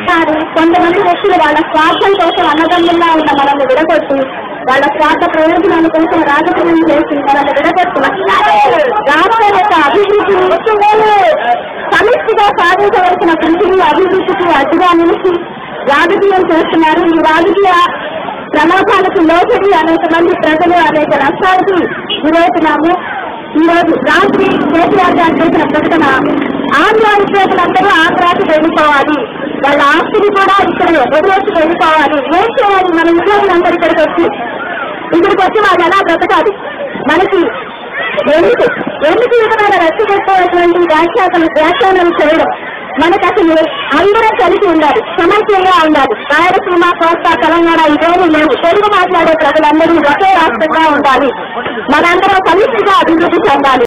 కానీ కొంతమంది వ్యక్తులు వాళ్ళ స్వార్థం కోసం అన్నదమ్ముల్లా ఉన్న మనల్ని విడగొట్టి వాళ్ళ స్వార్థ ప్రయోజనాల కోసం రాజకీయం చేసి మనల్ని విడగొట్టి రాష్ట్ర యొక్క అభివృద్ధిని సమిష్టిగా సాధించవలసిన కృషిని అభివృద్ధికి అడ్డుగా నిలిచి రాజకీయం చేస్తున్నారు ఈ రాజకీయ ప్రలోభాలకు లోపడి అనేక మంది ప్రజలు అనేక నష్టాలకు గురవుతున్నాము ఈ రోజు రాత్రి కేసీఆర్ గారు చేసిన ప్రకటన ఆంధ్ర విద్యార్థులందరూ ఆంధ్రాకి వెళ్ళిపోవాలి వాళ్ళ ఆస్తిని కూడా ఇక్కడ వదిలేసి వెళ్ళిపోవాలి ఏం చేయాలి మన ఉద్యోగులందరూ ఇక్కడికి వచ్చి ఇక్కడికి వచ్చి వాళ్ళు ఎలా బ్రతకాలి మనకి ఎందుకు ఎందుకు ఈ విధమైన రెచ్చగొట్టేటువంటి వ్యాఖ్యాతలు వ్యాఖ్యానాలు చేయడం మనకు అసలు అందరం కలిసి ఉండాలి సమైక్యంగా ఉండాలి రాయలసీమ కోస్తా తెలంగాణ ఇవేమీ లేవు తెలుగు మాట్లాడే ప్రజలందరూ ఒకే రాష్ట్రంగా ఉండాలి మనందరం సమిష్టిగా అభివృద్ధి చెందాలి